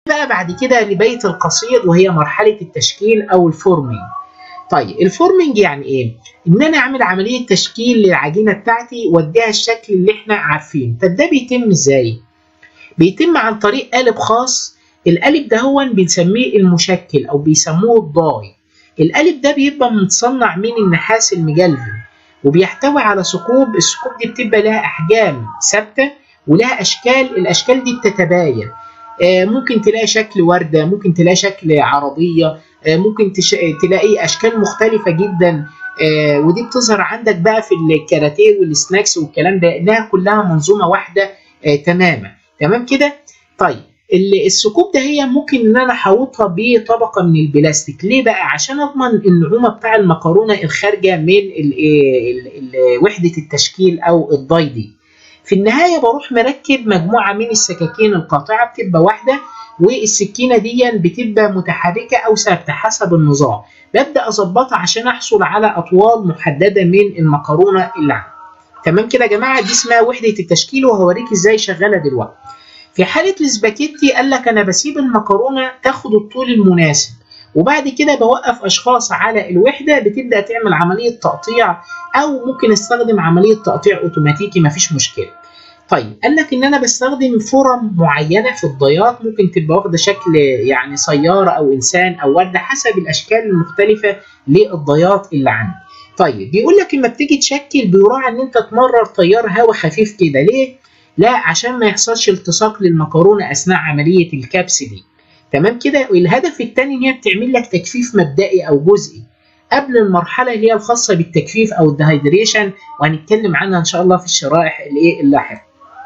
بقى بعد كده لبيت القصيد وهي مرحله التشكيل او الفورمينج طيب الفورمينج يعني ايه ان انا اعمل عمليه تشكيل للعجينه بتاعتي واديها الشكل اللي احنا عارفينه طب ده بيتم ازاي بيتم عن طريق قالب خاص القالب ده هو بنسميه المشكل او بيسموه الضاي القالب ده بيبقى متصنع من النحاس المجلفن وبيحتوي على ثقوب الثقوب دي بتبقى لها احجام ثابته ولها اشكال الاشكال دي بتتباين آه ممكن تلاقي شكل ورده ممكن تلاقي شكل عربيه آه ممكن تش... تلاقي اشكال مختلفه جدا آه ودي بتظهر عندك بقى في الكاراتيه والسناكس والكلام ده انها كلها منظومه واحده تماما تمام كده طيب الثقوب ده هي ممكن ان انا احوطها بطبقه من البلاستيك ليه بقى عشان اضمن النعومه بتاع المكرونه الخارجه من ال ال ال وحده التشكيل او الضاي دي في النهايه بروح مركب مجموعه من السكاكين القاطعه بتبقى واحده والسكينه دي بتبقى متحركه او ثابته حسب النظام ببدا اظبطها عشان احصل على اطوال محدده من المكرونه اللي عندي تمام كده يا جماعه دي اسمها وحده التشكيل وهوريك ازاي شغاله دلوقتي في حالة السباكيتي قال لك أنا بسيب المكرونة تاخد الطول المناسب وبعد كده بوقف أشخاص على الوحدة بتبدأ تعمل عملية تقطيع أو ممكن استخدم عملية تقطيع أوتوماتيكي مفيش مشكلة. طيب قال لك إن أنا بستخدم فرم معينة في الضيات ممكن تبقى واخدة شكل يعني سيارة أو إنسان أو وردة حسب الأشكال المختلفة للضيات اللي عندي. طيب بيقول لك لما بتيجي تشكل بيراعي إن أنت تمرر تيار هواء خفيف كده ليه؟ لا عشان ما يحصلش التصاق للمكرونه اثناء عمليه الكبس دي تمام كده والهدف الثاني ان هي بتعمل لك تجفيف مبدئي او جزئي قبل المرحله اللي هي الخاصه بالتجفيف او الدهيدريشن وهنتكلم عنها ان شاء الله في الشرائح الايه اللاحقه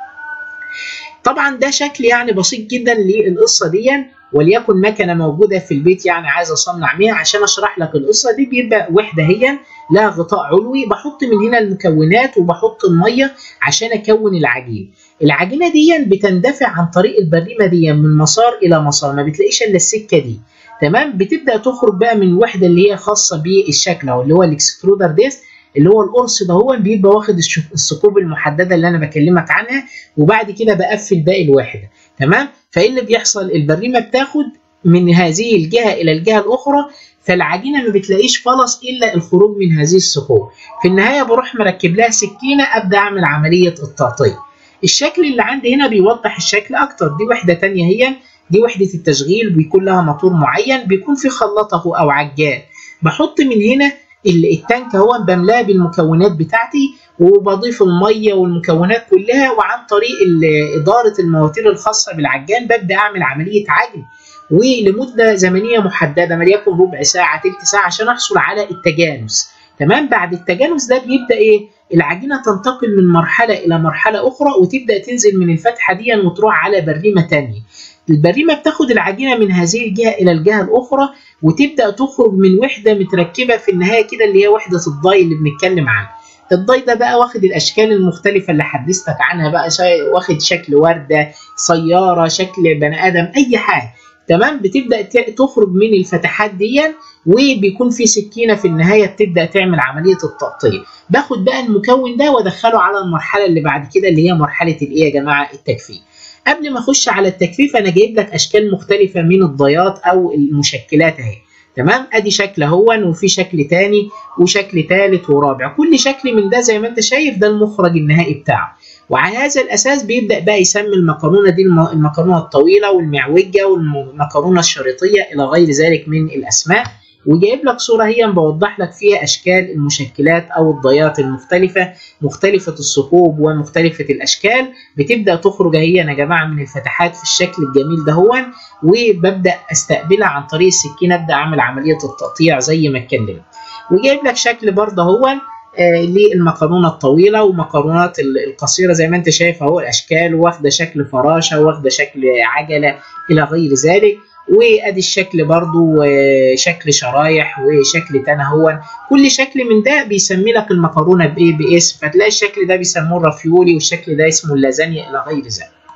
طبعا ده شكل يعني بسيط جدا للقصه دي وليكن مكنه موجوده في البيت يعني عايز اصنع بيها عشان اشرح لك القصه دي بيبقى وحده هي لها غطاء علوي بحط من هنا المكونات وبحط الميه عشان اكون العجين العجينه دي بتندفع عن طريق البريمه دي من مسار الى مسار ما بتلاقيش الا السكه دي تمام بتبدا تخرج بقى من الوحده اللي هي خاصه بالشكل اهو اللي هو الاكسترودر ديس اللي هو القرص ده هو بيبقى واخد الثقوب المحدده اللي انا بكلمك عنها وبعد كده بقفل باقي الوحده تمام فايه اللي بيحصل البريمه بتاخد من هذه الجهه الى الجهه الاخرى فالعجينه ما بتلاقيش فلس الا الخروج من هذه الثقوب في النهايه بروح مركب لها سكينه ابدا اعمل عمليه التغطيه الشكل اللي عندي هنا بيوضح الشكل اكتر دي وحده ثانيه هي دي وحده التشغيل بيكون لها موتور معين بيكون في خلاطه او عجان بحط من هنا التانك اهو بملاه بالمكونات بتاعتي وبضيف الميه والمكونات كلها وعن طريق اداره المواتير الخاصه بالعجان ببدا اعمل عمليه عجن ولمده زمنيه محدده ما ليكن ربع ساعه ثلث ساعه عشان احصل على التجانس تمام بعد التجانس ده بيبدا ايه العجينه تنتقل من مرحله الى مرحله اخرى وتبدا تنزل من الفتحه دي وتروح على بريمه ثانيه البريمه بتاخد العجينه من هذه الجهه الى الجهه الاخرى وتبدا تخرج من وحده متركبه في النهايه كده اللي هي وحده الضاي اللي بنتكلم عنها الضاي ده بقى واخد الاشكال المختلفه اللي حدثتك عنها بقى واخد شكل ورده سياره شكل بني ادم اي حاجه تمام بتبدا تخرج من الفتحات دي وبيكون في سكينه في النهايه بتبدا تعمل عمليه التقطيع باخد بقى المكون ده وادخله على المرحله اللي بعد كده اللي هي مرحله الايه يا جماعه التجفيف قبل ما اخش على التجفيف انا جايب لك اشكال مختلفه من الضيات او المشكلات اهي تمام ادي شكل اهون وفي شكل تاني وشكل ثالث ورابع كل شكل من ده زي ما انت شايف ده المخرج النهائي بتاعه وعلى هذا الاساس بيبدا بقى يسمي المكرونه دي المكرونه الطويله والمعوجه والمكرونه الشريطيه الى غير ذلك من الاسماء وجايب لك صوره هي بوضح لك فيها اشكال المشكلات او الضيات المختلفه مختلفه الثقوب ومختلفه الاشكال بتبدا تخرج هي يا جماعه من الفتحات في الشكل الجميل ده هو وببدا استقبلها عن طريق السكينه ابدا اعمل عمليه التقطيع زي ما اتكلمت وجايب لك شكل برضه هو آه للمكرونه الطويله ومكرونات القصيره زي ما انت شايف اهو الاشكال واخده شكل فراشه واخده شكل عجله الى غير ذلك وادي الشكل برضو شكل شرايح وشكل تاني هو كل شكل من ده بيسمي لك المكرونه بايه باسم فتلاقي الشكل ده بيسموه الرافيولي والشكل ده اسمه اللازانيا الى غير ذلك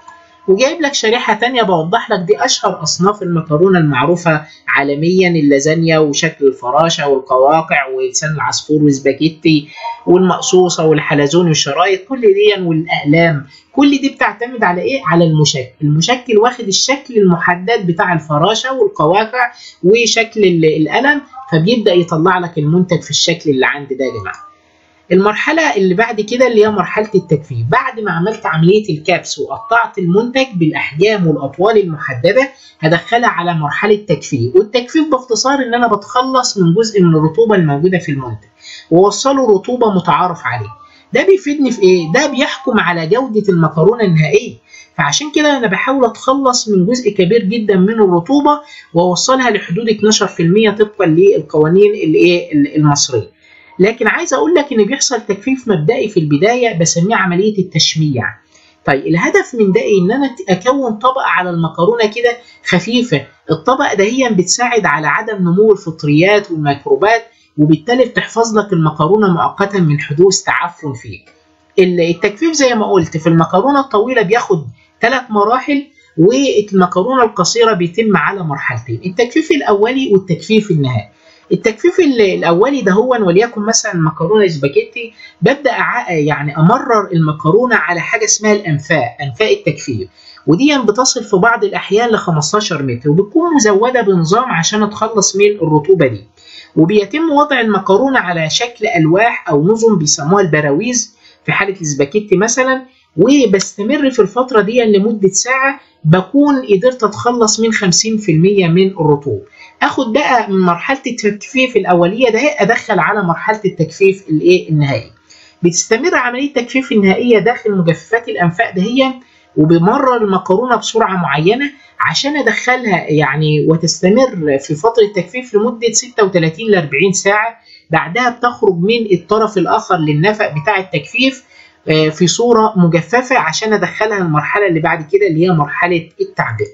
وجايب لك شريحة تانية بوضح لك دي أشهر أصناف المكرونة المعروفة عالميا اللازانيا وشكل الفراشة والقواقع ولسان العصفور والسباجيتي والمقصوصة والحلزون والشرايط كل دي والأقلام كل دي بتعتمد على إيه؟ على المشكل المشكل واخد الشكل المحدد بتاع الفراشة والقواقع وشكل القلم فبيبدأ يطلع لك المنتج في الشكل اللي عندي ده يا جماعة المرحلة اللي بعد كده اللي هي مرحلة التجفيف بعد ما عملت عملية الكبس وقطعت المنتج بالأحجام والأطوال المحددة هدخلها على مرحلة تجفيف والتجفيف باختصار إن أنا بتخلص من جزء من الرطوبة الموجودة في المنتج ووصله رطوبة متعارف عليه ده بيفيدني في إيه؟ ده بيحكم على جودة المكرونة النهائية فعشان كده انا بحاول اتخلص من جزء كبير جدا من الرطوبه واوصلها لحدود 12% طبقا للقوانين الايه المصريه لكن عايز اقول لك ان بيحصل تجفيف مبدئي في البدايه بسميه عمليه التشميع طيب الهدف من ده ايه ان انا اكون طبقه على المكرونه كده خفيفه الطبقه ده هي بتساعد على عدم نمو الفطريات والميكروبات وبالتالي بتحفظ لك المكرونه مؤقتا من حدوث تعفن فيك التجفيف زي ما قلت في المكرونه الطويله بياخد ثلاث مراحل والمكرونه القصيره بيتم على مرحلتين التجفيف الاولي والتجفيف النهائي التجفيف الاولي ده هو وليكن مثلا مكرونه سباجيتي ببدا يعني امرر المكرونه على حاجه اسمها الانفاء انفاء التجفيف ودي بتصل في بعض الاحيان ل 15 متر وبتكون مزوده بنظام عشان اتخلص من الرطوبه دي وبيتم وضع المكرونه على شكل الواح او نظم بيسموها البراويز في حاله السباكيتي مثلا وبستمر في الفتره دي لمده ساعه بكون قدرت اتخلص من 50% من الرطوبه اخد بقى من مرحله التجفيف الاوليه ده ادخل على مرحله التجفيف الايه النهائي بتستمر عمليه التجفيف النهائيه داخل مجففات الانفاق دهيا وبمرر المكرونه بسرعه معينه عشان ادخلها يعني وتستمر في فتره التجفيف لمده 36 ل 40 ساعه بعدها بتخرج من الطرف الاخر للنفق بتاع التجفيف في صوره مجففه عشان ادخلها المرحله اللي بعد كده اللي هي مرحله التعبئه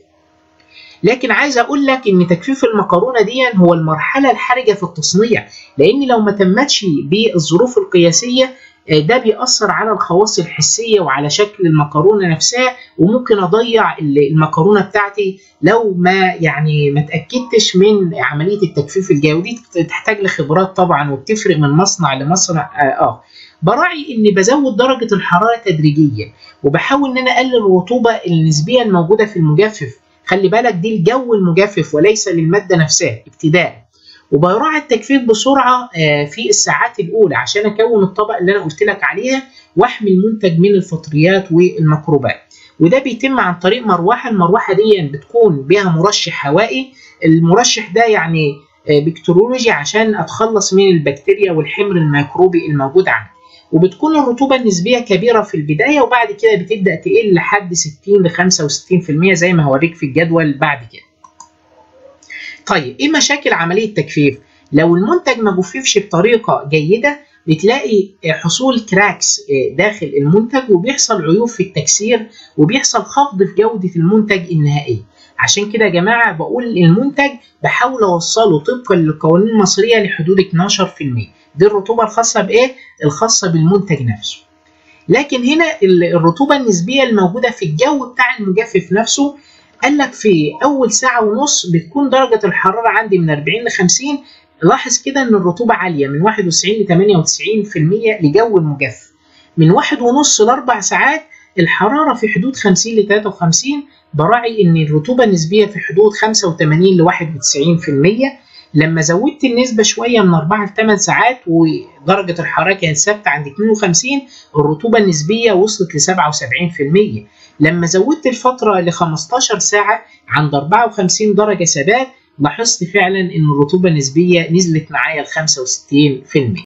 لكن عايز اقول لك ان تجفيف المكرونه دي هو المرحله الحرجه في التصنيع لان لو ما تمتش بالظروف القياسيه ده بيأثر على الخواص الحسية وعلى شكل المكرونة نفسها وممكن أضيع المكرونة بتاعتي لو ما يعني ما تأكدتش من عملية التجفيف الجاي ودي تحتاج لخبرات طبعا وبتفرق من مصنع لمصنع آه براعي إني بزود درجة الحرارة تدريجيا وبحاول إن أنا أقلل الرطوبة النسبية الموجودة في المجفف خلي بالك دي الجو المجفف وليس للمادة نفسها ابتداء وبراعي التجفيف بسرعة في الساعات الأولى عشان أكون الطبقة اللي أنا قلت لك عليها وأحمي المنتج من الفطريات والميكروبات وده بيتم عن طريق مروحة المروحة دي بتكون بها مرشح هوائي المرشح ده يعني بكتيرولوجي عشان أتخلص من البكتيريا والحمر الميكروبي الموجود عندي وبتكون الرطوبة النسبية كبيرة في البداية وبعد كده بتبدأ تقل لحد 60 ل 65% زي ما هوريك في الجدول بعد كده. طيب ايه مشاكل عملية التجفيف؟ لو المنتج ما جففش بطريقة جيدة بتلاقي حصول كراكس داخل المنتج وبيحصل عيوب في التكسير وبيحصل خفض في جودة المنتج النهائي. عشان كده يا جماعة بقول المنتج بحاول أوصله طبقا للقوانين المصرية لحدود 12%. دي الرطوبة الخاصة بإيه؟ الخاصة بالمنتج نفسه. لكن هنا الرطوبة النسبية الموجودة في الجو بتاع المجفف نفسه قال لك في أول ساعة ونص بتكون درجة الحرارة عندي من 40 ل 50 لاحظ كده إن الرطوبة عالية من 91 ل 98% لجو المجفف. من واحد ونص لأربع ساعات الحرارة في حدود 50 ل 53 براعي إن الرطوبة النسبية في حدود 85 ل 91% لما زودت النسبة شوية من 4 ل 8 ساعات ودرجة الحرارة كانت ثابتة عند 52 الرطوبة النسبية وصلت ل 77% لما زودت الفترة ل 15 ساعة عند 54 درجة ثبات لاحظت فعلا ان الرطوبة النسبية نزلت معايا ل 65%